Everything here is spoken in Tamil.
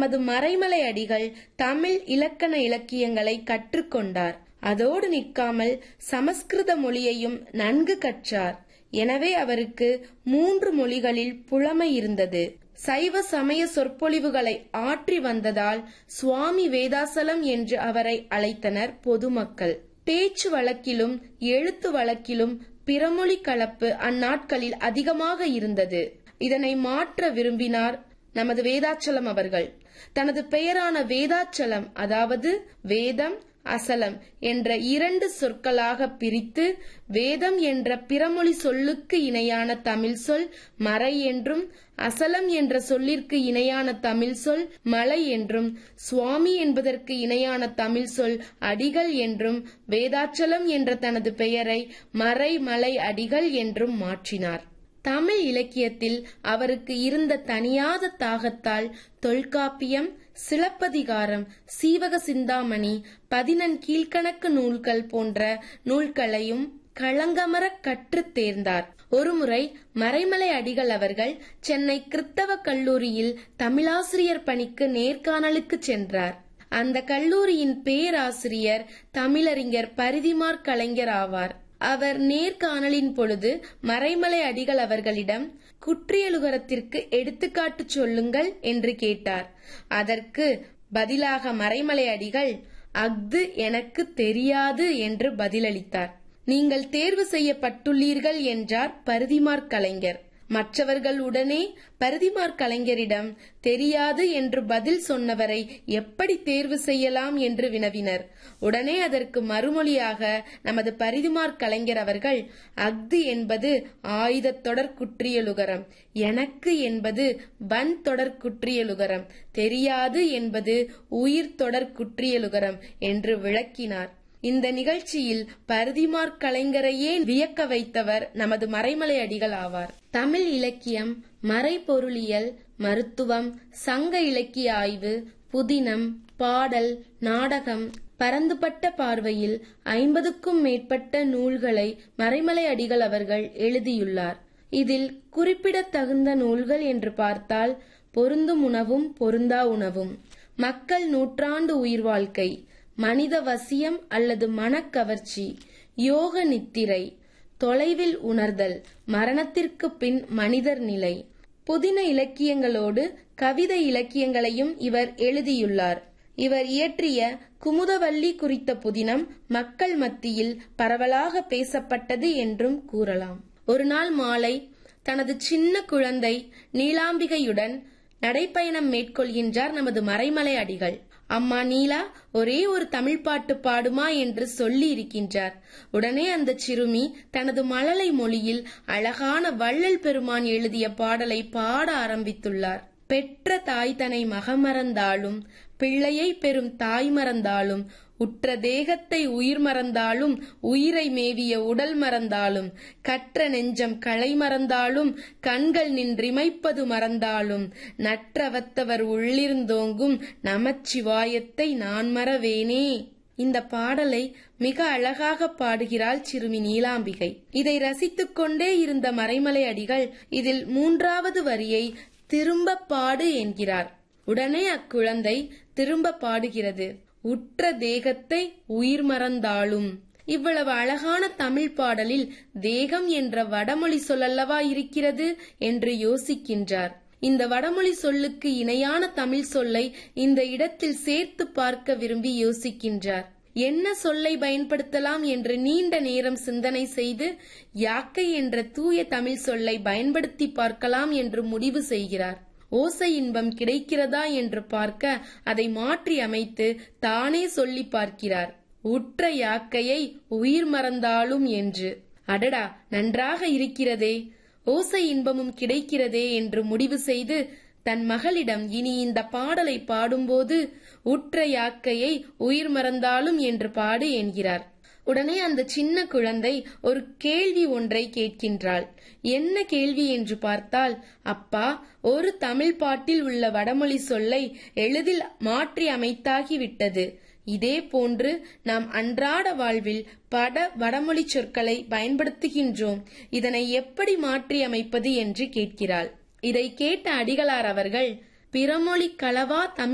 நமது மறைமலை அடிகள் தமிழ் இலக்கண இலக்கியங்களை கற்றுக்கொண்டார் அதோடு நிற்காமல் சமஸ்கிருத மொழியையும் நன்கு கற்றார் எனவே அவருக்கு மூன்று மொழிகளில் புலமை இருந்தது சைவ சமய சொற்பொழிவுகளை ஆற்றி வந்ததால் சுவாமி வேதாசலம் என்று அவரை அழைத்தனர் பொதுமக்கள் பேச்சு வழக்கிலும் எழுத்து வழக்கிலும் பிறமொழி கலப்பு அந்நாட்களில் அதிகமாக இருந்தது இதனை மாற்ற விரும்பினார் நமது வேதாச்சலம் அவர்கள் தனது பெயரான வேதாச்சலம் அதாவது வேதம் அசலம் என்ற இரண்டு சொற்களாக பிரித்து வேதம் என்ற பிறமொழி சொல்லுக்கு இணையான தமிழ் சொல் மறை என்றும் அசலம் என்ற சொல்லிற்கு இணையான தமிழ் சொல் மலை என்றும் சுவாமி என்பதற்கு இணையான தமிழ் சொல் அடிகள் என்றும் வேதாச்சலம் என்ற தனது பெயரை மறை மலை அடிகள் என்றும் மாற்றினார் தமிழ் இலக்கியத்தில் அவருக்கு இருந்த தனியாத தாகத்தால் தொல்காப்பியம் சிலப்பதிகாரம் சீவக சிந்தாமணி பதினெண் கீழ்கணக்கு நூல்கள் போன்ற நூல்களையும் களங்கமர கற்றுத் தேர்ந்தார் ஒருமுறை மறைமலை அடிகள் அவர்கள் சென்னை கிறித்தவ கல்லூரியில் தமிழாசிரியர் பணிக்கு நேர்காணலுக்கு சென்றார் அந்த கல்லூரியின் பேராசிரியர் தமிழறிஞர் பரிதிமார் கலைஞர் ஆவார் அவர் நேர்காணலின் பொழுது மறைமலை அடிகள் அவர்களிடம் குற்றியலுகரத்திற்கு எடுத்துக்காட்டு சொல்லுங்கள் என்று கேட்டார் அதற்கு பதிலாக மறைமலை அடிகள் அஃது எனக்கு தெரியாது என்று பதிலளித்தார் நீங்கள் தேர்வு செய்யப்பட்டுள்ளீர்கள் என்றார் பரிதிமார் கலைஞர் மற்றவர்கள் உடனே பரிதிமார் கலைஞரிடம் தெரியாது என்று பதில் சொன்னவரை எப்படி தேர்வு செய்யலாம் என்று வினவினர் உடனே அதற்கு மறுமொழியாக நமது பரிதிமார் கலைஞர் அவர்கள் அஃது என்பது ஆயுதத் தொடர் குற்றியலுகரம் எனக்கு என்பது வன் தொடர் குற்றியலுகரம் தெரியாது என்பது உயிர் தொடர் குற்றியலுகரம் என்று விளக்கினார் இந்த நிகழ்ச்சியில் பரிதிமார் கலைஞரையே வியக்க வைத்தவர் நமது மறைமலை அடிகள் ஆவார் தமிழ் இலக்கியம் மறைபொருளியல் மருத்துவம் சங்க இலக்கிய ஆய்வு புதினம் பாடல் நாடகம் பரந்துபட்ட பார்வையில் ஐம்பதுக்கும் மேற்பட்ட நூல்களை மறைமலை அடிகள் அவர்கள் எழுதியுள்ளார் இதில் குறிப்பிடத்தகுந்த நூல்கள் என்று பார்த்தால் பொருந்தும் உணவும் பொருந்தா உணவும் மக்கள் நூற்றாண்டு உயிர் வாழ்க்கை மனித வசியம் அல்லது மனக்கவர்ச்சி யோக நித்திரை தொலைவில் உணர்தல் மரணத்திற்கு பின் மனிதர் நிலை புதின இலக்கியங்களோடு கவிதை இலக்கியங்களையும் இவர் எழுதியுள்ளார் இவர் இயற்றிய குமுதவல்லி குறித்த புதினம் மக்கள் மத்தியில் பரவலாக பேசப்பட்டது என்றும் கூறலாம் ஒரு நாள் மாலை தனது சின்ன குழந்தை நீலாம்பிகையுடன் நடைப்பயணம் மேற்கொள்கின்றார் நமது மறைமலை அடிகள் அம்மா நீலா ஒரே ஒரு தமிழ் பாட்டு பாடுமா என்று சொல்லி இருக்கின்றார் உடனே அந்த சிறுமி தனது மழலை மொழியில் அழகான வள்ளல் பெருமான் எழுதிய பாடலை பாட ஆரம்பித்துள்ளார் பெற்ற தாய் தனை மகமறந்தாலும் பிள்ளையை பெறும் தாய் மறந்தாலும் உற்ற தேகத்தை உயிர் மறந்தாலும் உயிரை மேவிய உடல் மறந்தாலும் கற்ற நெஞ்சம் களை மறந்தாலும் கண்கள் நின்றிமைப்பது மறந்தாலும் நற்றவத்தவர் உள்ளிருந்தோங்கும் நமச்சிவாயத்தை நான் மறவேனே இந்த பாடலை மிக அழகாக பாடுகிறாள் சிறுமி நீலாம்பிகை இதை ரசித்துக் கொண்டே இருந்த மறைமலை அடிகள் இதில் மூன்றாவது வரியை திரும்ப பாடு என்கிறார் உடனே அக்குழந்தை திரும்ப பாடுகிறது உற்ற தேகத்தை உயிர் மறந்தாலும் இவ்வளவு அழகான தமிழ் பாடலில் தேகம் என்ற வடமொழி சொல்லல்லவா இருக்கிறது என்று யோசிக்கின்றார் இந்த வடமொழி சொல்லுக்கு இணையான தமிழ் சொல்லை இந்த இடத்தில் சேர்த்து பார்க்க விரும்பி யோசிக்கின்றார் என்ன சொல்லை பயன்படுத்தலாம் என்று நீண்ட நேரம் சிந்தனை செய்து யாக்கை என்ற தூய தமிழ் சொல்லை பயன்படுத்தி பார்க்கலாம் என்று முடிவு செய்கிறார் ஓசை இன்பம் கிடைக்கிறதா என்று பார்க்க அதை மாற்றி அமைத்து தானே சொல்லி பார்க்கிறார் உற்ற யாக்கையை உயிர் மறந்தாலும் என்று அடடா நன்றாக இருக்கிறதே ஓசை இன்பமும் கிடைக்கிறதே என்று முடிவு செய்து தன் மகளிடம் இனி இந்த பாடலை பாடும்போது உற்ற யாக்கையை உயிர் மறந்தாலும் என்று பாடு என்கிறார் உடனே அந்த சின்ன குழந்தை ஒரு கேள்வி ஒன்றை கேட்கின்றாள் என்ன கேள்வி என்று பார்த்தால் அப்பா ஒரு தமிழ் பாட்டில் உள்ள வடமொழி சொல்லை எளிதில் மாற்றி அமைத்தாகிவிட்டது இதே போன்று நாம் அன்றாட வாழ்வில் பட வடமொழி சொற்களை பயன்படுத்துகின்றோம் இதனை எப்படி மாற்றி அமைப்பது என்று கேட்கிறாள் இதை கேட்ட அடிகளார் அவர்கள் பிறமொழி களவா தமிழ்